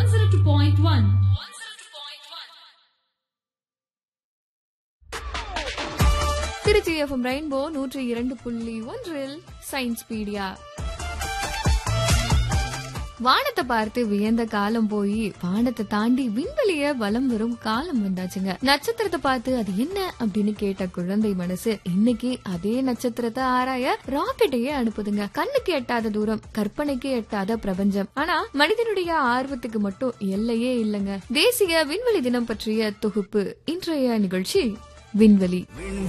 102.1 Trichy FM rainbow நூற்றி இரண்டு புள்ளி ஒன்றில் சயின்ஸ் பீடியா வானத்தை பார்த்து வியந்த காலம் போய் வானத்தை தாண்டி விண்வெளிய வலம் வரும் காலம் வந்தாச்சுங்க நட்சத்திரத்தை பார்த்து அது என்ன அப்படின்னு கேட்ட குழந்தை மனசு இன்னைக்கு அதே நட்சத்திரத்தை ஆராய ராக்கெட்டையே அனுப்புதுங்க கண்ணுக்கு எட்டாத தூரம் கற்பனைக்கு எட்டாத பிரபஞ்சம் ஆனா மனிதனுடைய ஆர்வத்துக்கு மட்டும் எல்லையே இல்லைங்க தேசிய விண்வெளி தினம் பற்றிய தொகுப்பு இன்றைய நிகழ்ச்சி விண்வெளி